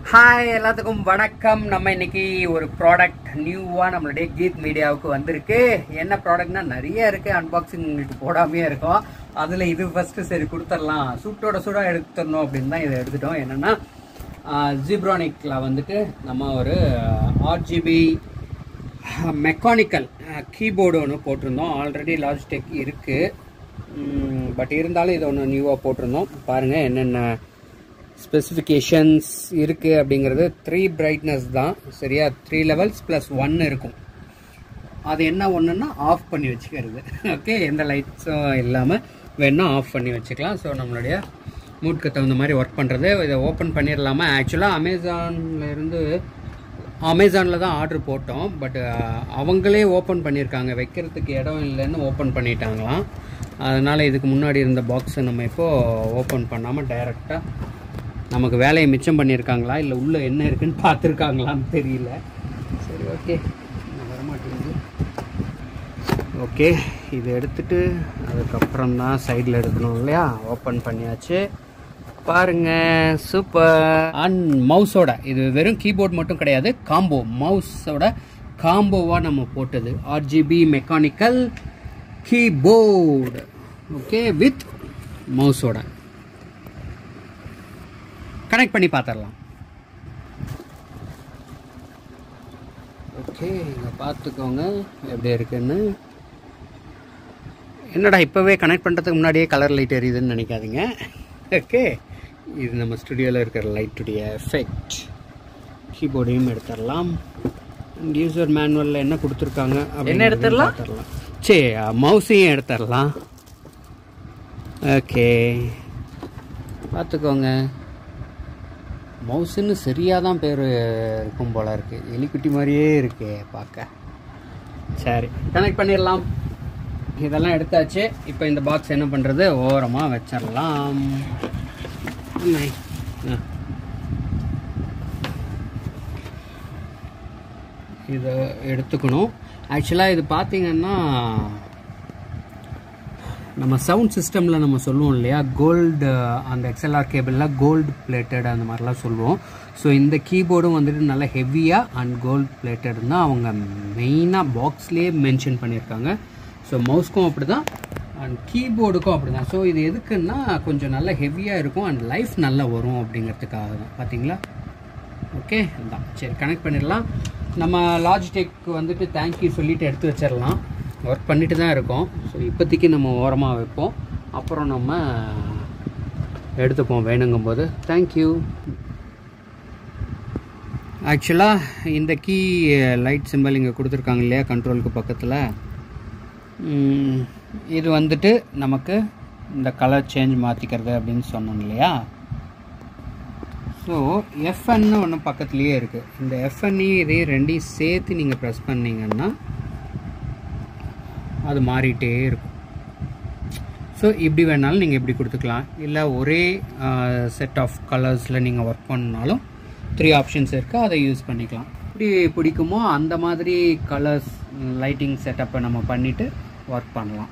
Hi எல்லாத்துக்கும் வணக்கம் நம்ம இன்னைக்கு ஒரு ப்ராடக்ட் நியூவாக நம்மளுடைய கீத் மீடியாவுக்கு வந்திருக்கு என்ன ப்ராடக்ட்னா நிறைய இருக்கு அன்பாக்சிங் உங்களுக்கு போடாமே இருக்கும் அதில் இது ஃபர்ஸ்ட் சரி கொடுத்துடலாம் சூட்டோட சூடா எடுத்துடணும் அப்படின்னு தான் இதை எடுத்துட்டோம் என்னன்னா ஜிப்ரானிக்ல வந்துட்டு நம்ம ஒரு ஆர்ஜிபி மெக்கானிக்கல் கீபோர்டு ஒன்று போட்டிருந்தோம் ஆல்ரெடி லாஜிடெக் இருக்குது பட் இருந்தாலும் இது ஒன்று நியூவாக போட்டிருந்தோம் பாருங்கள் என்னென்ன ஸ்பெசிஃபிகேஷன்ஸ் இருக்குது அப்படிங்கிறது த்ரீ பிரைட்னஸ் தான் சரியா த்ரீ லெவல்ஸ் ப்ளஸ் ஒன் இருக்கும் அது என்ன ஒன்றுன்னா ஆஃப் பண்ணி வச்சுக்கிறது ஓகே எந்த லைட்ஸும் இல்லாமல் வேணால் ஆஃப் பண்ணி வச்சுக்கலாம் ஸோ நம்மளுடைய மூட்க்கு தகுந்த மாதிரி ஒர்க் பண்ணுறது இதை ஓப்பன் பண்ணிடலாமா ஆக்சுவலாக அமேசான்ல இருந்து அமேசானில் தான் ஆர்டர் போட்டோம் பட் அவங்களே ஓப்பன் பண்ணியிருக்காங்க வைக்கிறதுக்கு இடம் இல்லைன்னு ஓப்பன் பண்ணிட்டாங்களாம் அதனால் இதுக்கு முன்னாடி இருந்த பாக்ஸை நம்ம இப்போது ஓப்பன் பண்ணாமல் டைரெக்டாக நமக்கு வேலையை மிச்சம் பண்ணியிருக்காங்களா இல்லை உள்ளே என்ன இருக்குன்னு பார்த்துருக்காங்களான்னு தெரியல சரி ஓகே வரமாட்டேங்குது ஓகே இது எடுத்துட்டு அதுக்கப்புறம் தான் சைடில் எடுக்கணும் இல்லையா ஓப்பன் பண்ணியாச்சு பாருங்க சூப்பர் அண்ட் மவுஸோட இது வெறும் கீபோர்ட் மட்டும் கிடையாது காம்போ மவுஸோட காம்போவாக நம்ம போட்டது RGB mechanical keyboard okay with மவுஸோட கனெக்ட் பண்ணி பார்த்துடலாம் ஓகே இங்கே பார்த்துக்கோங்க எப்படி இருக்குன்னு என்னடா இப்போவே கனெக்ட் பண்ணுறதுக்கு முன்னாடியே கலர் லைட் எரியுதுன்னு நினைக்காதீங்க ஓகே இது நம்ம ஸ்டுடியோவில் இருக்கிற லைட்டுடைய எஃபெக்ட் கீபோர்டையும் எடுத்துடலாம் யூசர் மேனுவலில் என்ன கொடுத்துருக்காங்க என்ன எடுத்துடலாம்? பார்த்துடலாம் சரி மவுஸையும் எடுத்துடலாம் ஓகே பார்த்துக்கோங்க மவுஸுன்னு சரியாக தான் பேர் இருக்கும் போல இருக்கு எலிக்குட்டி மாதிரியே இருக்கு பார்க்க சரி கனெக்ட் பண்ணிடலாம் இதெல்லாம் எடுத்தாச்சு இப்போ இந்த பாக்ஸ் என்ன பண்ணுறது ஓரமாக வச்சிடலாம் அம்மை. ஆ. இதை எடுத்துக்கணும் ஆக்சுவலாக இது பார்த்தீங்கன்னா நம்ம சவுண்ட் சிஸ்டமில் நம்ம சொல்லுவோம் இல்லையா கோல்டு அந்த எக்ஸ்எல்ஆர் கேபிளில் கோல்டு பிளேட்டட் அந்த மாதிரிலாம் சொல்லுவோம் ஸோ இந்த கீபோர்டும் வந்துட்டு நல்லா ஹெவியாக அண்ட் கோல்டு பிளேட்டட் தான் அவங்க மெயினாக பாக்ஸ்லேயே மென்ஷன் பண்ணியிருக்காங்க ஸோ மவுஸ்க்கும் அப்படி தான் அண்ட் கீபோர்டுக்கும் அப்படி தான் ஸோ இது எதுக்குன்னா கொஞ்சம் நல்லா ஹெவியாக இருக்கும் அண்ட் லைஃப் நல்லா வரும் அப்படிங்கிறதுக்காக தான் பார்த்தீங்களா ஓகே தான் சரி கனெக்ட் பண்ணிடலாம் நம்ம லாஜிடெக் வந்துட்டு தேங்க்யூ சொல்லிட்டு எடுத்து வச்சிடலாம் ஒர்க் பண்ணிட்டு தான் இருக்கோம் ஸோ இப்போதைக்கு நம்ம ஓரமாக வைப்போம் அப்புறம் நம்ம எடுத்துப்போம் வேணுங்கும்போது தேங்க்யூ ஆக்சுவலாக இந்த கீ லைட் சிம்பிள் இங்கே கொடுத்துருக்காங்க இல்லையா கண்ட்ரோலுக்கு பக்கத்தில் ம், இது வந்துட்டு நமக்கு இந்த கலர் சேஞ்ச் மாற்றிக்கிறது அப்படின்னு சொன்னோம் இல்லையா ஸோ எஃப்என்னு ஒன்று பக்கத்துலேயே இருக்குது இந்த எஃப்என்இ இதையும் ரெண்டையும் சேர்த்து நீங்கள் ப்ரெஸ் பண்ணீங்கன்னா அது மாறிட்டே இருக்கும் ஸோ இப்படி வேணாலும் நீங்கள் இப்படி கொடுத்துக்கலாம் இல்லை ஒரே செட் ஆஃப் கலர்ஸில் நீங்கள் ஒர்க் பண்ணாலும் த்ரீ ஆப்ஷன்ஸ் இருக்குது அதை யூஸ் பண்ணிக்கலாம் எப்படி பிடிக்குமோ அந்த மாதிரி கலர்ஸ் லைட்டிங் செட்டப்பை நம்ம பண்ணிவிட்டு ஒர்க் பண்ணலாம்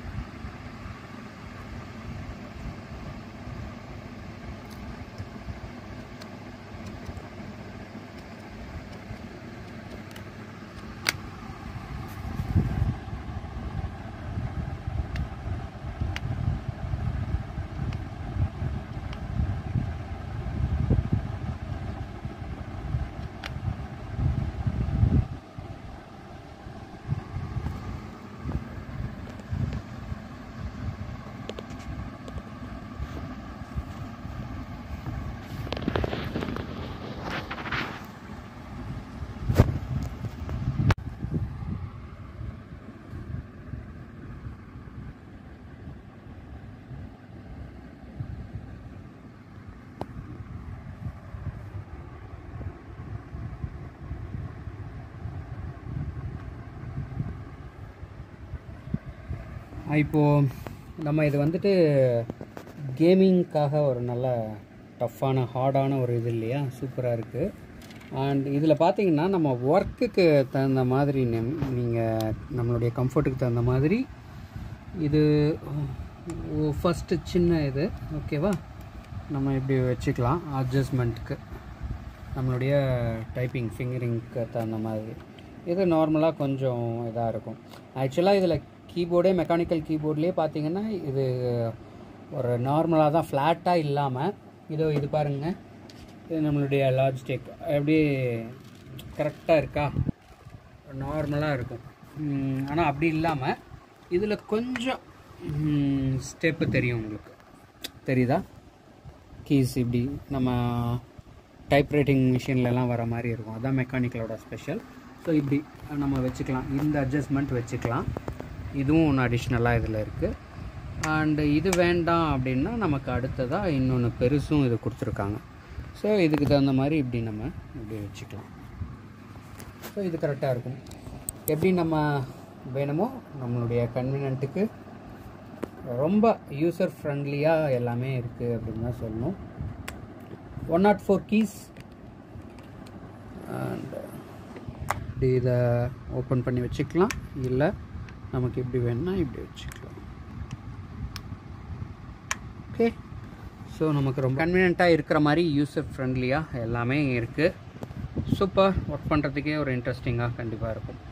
இப்போது நம்ம இது வந்துட்டு கேமிங்க்காக ஒரு நல்ல டஃப்பான ஹார்டான ஒரு இது இல்லையா சூப்பராக இருக்குது அண்ட் இதில் பார்த்தீங்கன்னா நம்ம ஒர்க்குக்கு தகுந்த மாதிரி நீங்கள் நம்மளுடைய கம்ஃபர்ட்டுக்கு தகுந்த மாதிரி இது ஃபஸ்ட்டு சின்ன இது ஓகேவா நம்ம இப்படி வச்சுக்கலாம் அட்ஜஸ்ட்மெண்ட்டுக்கு நம்மளுடைய டைப்பிங் ஃபிங்கரிங்க்கு தகுந்த மாதிரி இது நார்மலாக கொஞ்சம் இதாக இருக்கும் ஆக்சுவலாக இதில் கீபோர்டே மெக்கானிக்கல் கீபோர்ட்லேயே பார்த்தீங்கன்னா இது ஒரு நார்மலாக தான் ஃப்ளாட்டாக இல்லாமல் இதோ இது பாருங்க இது நம்மளுடைய லாஜிடெக் எப்படி கரெக்டாக இருக்கா நார்மலாக இருக்கும் ஆனால் அப்படி இல்லாமல் இதில் கொஞ்சம் ஸ்டெப்பு தெரியும் உங்களுக்கு தெரியுதா கீஸ் இப்படி நம்ம டைப்ரைட்டிங் மிஷின்லலாம் வர மாதிரி இருக்கும் அதான் மெக்கானிக்கலோட ஸ்பெஷல் ஸோ இப்படி நம்ம வச்சுக்கலாம் இந்த அட்ஜஸ்ட்மெண்ட் வச்சுக்கலாம் இதுவும் ஒன்று அடிஷ்னலாக இதில் இருக்குது அண்டு இது வேண்டாம் அப்படின்னா நமக்கு அடுத்ததாக இன்னொன்று பெருசும் இது கொடுத்துருக்காங்க ஸோ இதுக்கு தகுந்த மாதிரி இப்படி நம்ம இப்படி வச்சுக்கலாம் ஸோ இது கரெக்டாக இருக்கும் எப்படி நம்ம வேணுமோ நம்மளுடைய கன்வீனியன்ட்டுக்கு ரொம்ப யூசர் ஃப்ரெண்ட்லியாக எல்லாமே இருக்குது அப்படின்னு தான் சொல்லணும் one nought four keys and இப்படி இதை ஓப்பன் பண்ணி வச்சுக்கலாம் இல்லை நமக்கு இப்படி வேணும்னா இப்படி வச்சுக்கலாம் ஓகே ஸோ நமக்கு ரொம்ப கன்வீனியண்ட்டாக இருக்கிற மாதிரி யூசர் ஃப்ரெண்ட்லியாக எல்லாமே இருக்குது சூப்பர் ஒர்க் பண்ணுறதுக்கே ஒரு இன்ட்ரெஸ்டிங்காக கண்டிப்பாக இருக்கும்